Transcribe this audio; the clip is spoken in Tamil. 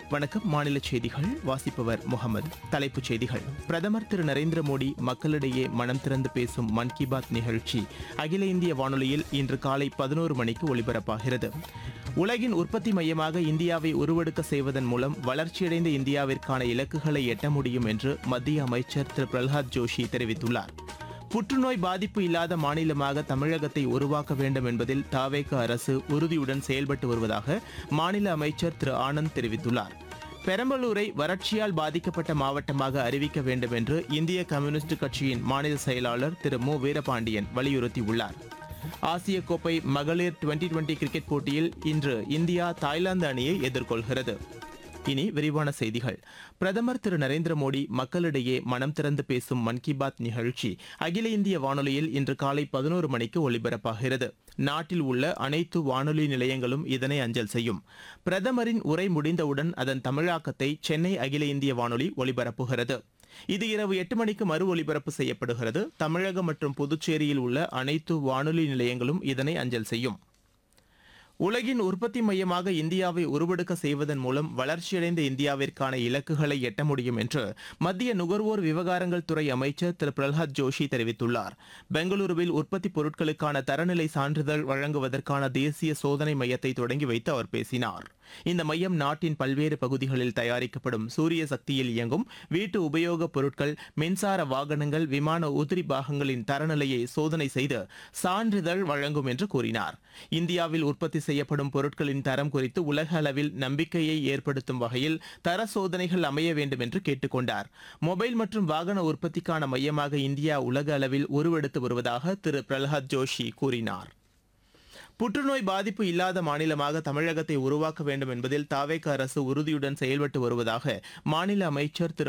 வணக்கம் மாநில செய்திகள் வாசிப்பவர் முகமது தலைப்புச் செய்திகள் பிரதமர் திரு நரேந்திர மோடி மக்களிடையே மனம் திறந்து பேசும் மன் கி பாத் நிகழ்ச்சி அகில இந்திய வானொலியில் இன்று காலை பதினோரு மணிக்கு ஒலிபரப்பாகிறது உலகின் உற்பத்தி மையமாக இந்தியாவை உருவெடுக்க செய்வதன் மூலம் வளர்ச்சியடைந்த இந்தியாவிற்கான இலக்குகளை எட்ட முடியும் என்று மத்திய அமைச்சர் திரு பிரல்ஹாத் ஜோஷி தெரிவித்துள்ளார் புற்றுநோய் பாதிப்பு இல்லாத மாநிலமாக தமிழகத்தை உருவாக்க வேண்டும் என்பதில் தாவேக அரசு உறுதியுடன் செயல்பட்டு வருவதாக மாநில அமைச்சர் திரு ஆனந்த் தெரிவித்துள்ளார் பெரம்பலூரை வறட்சியால் பாதிக்கப்பட்ட மாவட்டமாக அறிவிக்க வேண்டும் என்று இந்திய கம்யூனிஸ்ட் கட்சியின் மாநில செயலாளர் திரு மு வீரபாண்டியன் வலியுறுத்தியுள்ளார் ஆசிய கோப்பை மகளிர் டுவெண்டி டுவெண்டி கிரிக்கெட் போட்டியில் இன்று இந்தியா தாய்லாந்து அணியை எதிர்கொள்கிறது இனி விரிவான செய்திகள் பிரதமர் திரு நரேந்திர மோடி மக்களிடையே மனம் திறந்து பேசும் மன் கி பாத் நிகழ்ச்சி அகில இந்திய வானொலியில் இன்று காலை பதினோரு மணிக்கு ஒலிபரப்பாகிறது நாட்டில் உள்ள அனைத்து வானொலி நிலையங்களும் இதனை அஞ்சல் செய்யும் பிரதமரின் உரை முடிந்தவுடன் அதன் தமிழாக்கத்தை சென்னை அகில இந்திய வானொலி ஒலிபரப்புகிறது இது இரவு எட்டு மணிக்கு மறு ஒலிபரப்பு செய்யப்படுகிறது தமிழகம் மற்றும் புதுச்சேரியில் உள்ள அனைத்து வானொலி நிலையங்களும் இதனை அஞ்சல் செய்யும் உலகின் உற்பத்தி மையமாக இந்தியாவை உருவெடுக்க செய்வதன் மூலம் வளர்ச்சியடைந்த இந்தியாவிற்கான இலக்குகளை எட்ட முடியும் என்று மத்திய நுகர்வோர் விவகாரங்கள் துறை அமைச்சர் திரு பிரல்ஹாத் ஜோஷி தெரிவித்துள்ளார் பெங்களூருவில் உற்பத்தி பொருட்களுக்கான தரநிலை சான்றிதழ் வழங்குவதற்கான தேசிய சோதனை மையத்தை தொடங்கி வைத்து அவர் பேசினார் இந்த மையம் நாட்டின் பல்வேறு பகுதிகளில் தயாரிக்கப்படும் சூரிய சக்தியில் இயங்கும் வீட்டு உபயோகப் பொருட்கள் மின்சார வாகனங்கள் விமான உதிரி பாகங்களின் தரநிலையை சோதனை செய்து சான்றிதழ் வழங்கும் என்று கூறினார் இந்தியாவில் உற்பத்தி செய்யப்படும் பொருட்களின் தரம் குறித்து உலக அளவில் நம்பிக்கையை ஏற்படுத்தும் வகையில் தர சோதனைகள் அமைய வேண்டும் என்று கேட்டுக்கொண்டார் மொபைல் மற்றும் வாகன உற்பத்திக்கான மையமாக இந்தியா உலக அளவில் உருவெடுத்து வருவதாக திரு பிரல்ஹாத் ஜோஷி கூறினார் புற்றுநோய் பாதிப்பு இல்லாத மாநிலமாக தமிழகத்தை உருவாக்க வேண்டும் என்பதில் தாவேக அரசு உறுதியுடன் செயல்பட்டு வருவதாக மாநில அமைச்சர் திரு